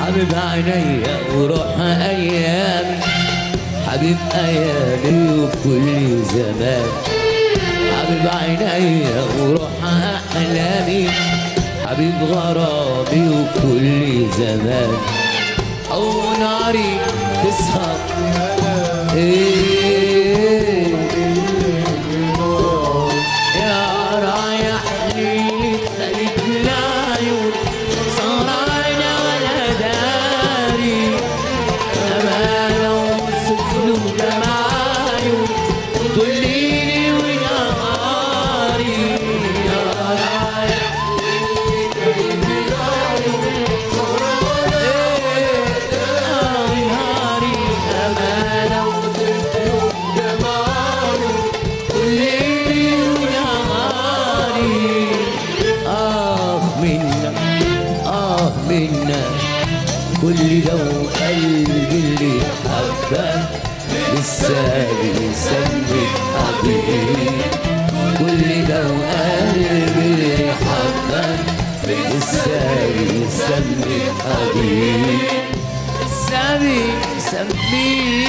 حبيب عينيا وروح ايامي حبيب ايامي وكل زمان حبيب عينيا وروح احلامي حبيب غرامي وكل زمان او ناري تسهر ايه يا رايح لي خليك العيون سهرانة ولا داري أمانة وصف له جماعي طليني ونهاري يا رايح نهاري أمانة وصف له جماعي طليني ونهاري آه منا آه منا كل لو قلبي اللي حبك لسه بيسمي حبيبي كل لو قلبي اللي حبك لسه بيسمي حبيبي لسه بيسمي